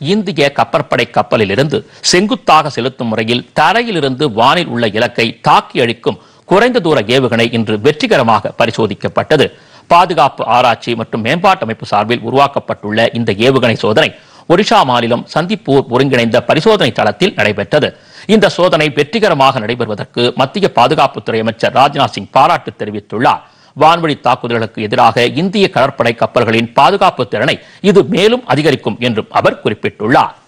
இந்திய கப்பற்படை கப்பலிலிருந்து செங்குத்தாக செலுத்தும் முறையில் தரையிலிருந்து வானில் உள்ள இலக்கை தாக்கி அழிக்கும் குறைந்த தூர ஏவுகணை இன்று வெற்றிகரமாக பரிசோதிக்கப்பட்டது பாதுகாப்பு ஆராய்ச்சி மற்றும் மேம்பாட்டு அமைப்பு சார்பில் உருவாக்கப்பட்டுள்ள இந்த ஏவுகணை சோதனை ஒடிஷா மாநிலம் சந்திப்பூர் ஒருங்கிணைந்த பரிசோதனை தளத்தில் நடைபெற்றது இந்த சோதனை வெற்றிகரமாக நடைபெறுவதற்கு மத்திய பாதுகாப்புத்துறை அமைச்சர் ராஜ்நாத் சிங் பாராட்டு தெரிவித்துள்ளார் வான்வழி தாக்குதல்களுக்கு எதிராக இந்திய கடற்படை கப்பல்களின் பாதுகாப்பு திறனை இது மேலும் அதிகரிக்கும் என்றும் அவர் குறிப்பிட்டுள்ளார்